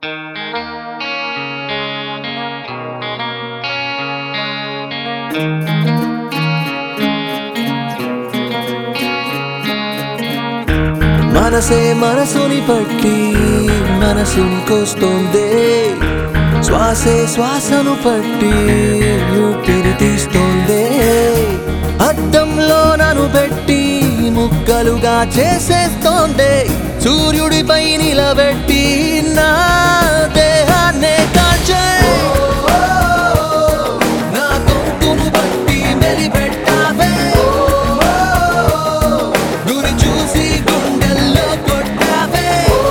మనసే మనసుని పట్టి మనసుని కోస్తోందే శ్వాసే శ్వాసను పట్టి ఊపిరి తీస్తోందే అద్దంలో నన్ను పెట్టి ముక్కలుగా చేసేస్తోందే సూర్యుడిపై నిలబెట్టి నా దేహాన్నే కాల్చే నా గొంతును బట్టి మెలిపెట్టావే గురి చూసి గుండెల్లో కొట్టావే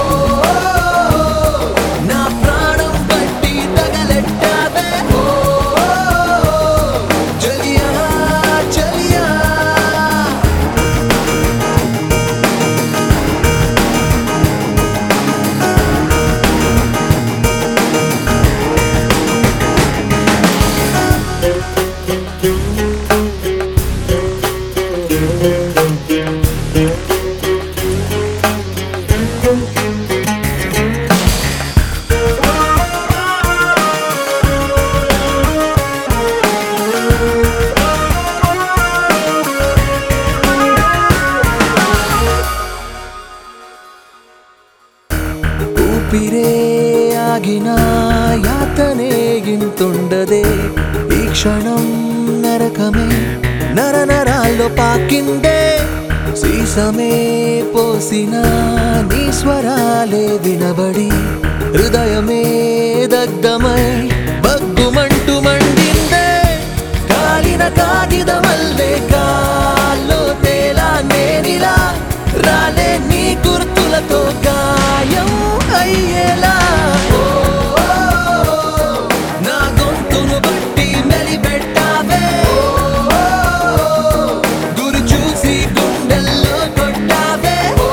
నా ప్రాణం బట్టి తగలెట్టావే చలియా చలియా ఊపిరే ఆగిన యాతనే ఇంతుండదే ఈ క్షణం నరకమే నర నరాల్లో పాకిందే సీసమే పోసిన నీ స్వరాలే వినబడి హృదయమే దగ్ధమై బగ్గుమంటూ మండిందే కాలిన కాగితమల్లే కాల్లో తేలా నేనిలా రాలే నీ గుర్తులతో గాయం అయ్యేలా ఓ, ఓ, నా గొంతును బట్టి మెలిపెట్టావే ఓ, గురి చూసి గుండెల్లో కొట్టావే ఓ,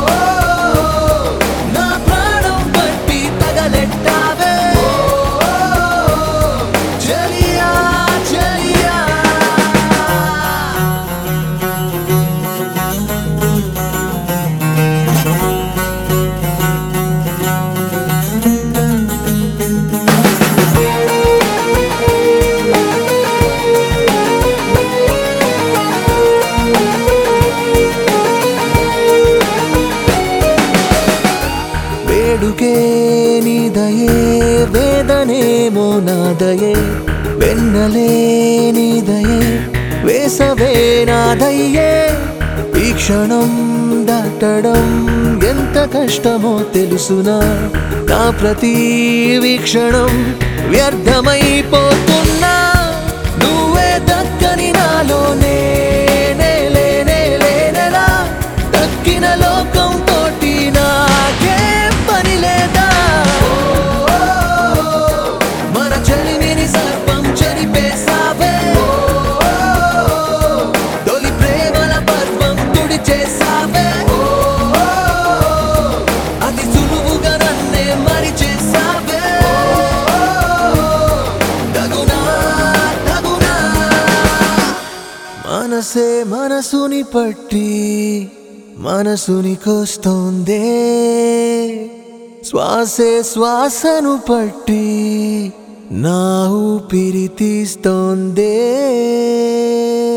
నా ప్రాణం బట్టి తగలెట్టావే ఓ, చలియా చలియా వేడుకే నీదయే వేదనేమో నాదయే వెన్నలే నీదయే వేసవే నాదయ్యే ఈ క్షణం దాటడం ఎంత కష్టమో తెలుసునా నా ప్రతి వీక్షణం వ్యర్థమైపోతున్నా నువ్వే దక్కని నాలోనే లేనే లేనెలా దక్కిన లోకం తోటి నాకే పని లేదా మన చలిమిని సర్పం చనిపేసావే తొలి ప్రేమల పర్వం తుడి చేసావే అతి సులువుగా నన్నే మరి చేసావే తగునా తగునా మనసే మనసుని పట్టి మనసుని కోస్తోందే శ్వాసే శ్వాసను పట్టి నా ఊపిరి తీస్తోందే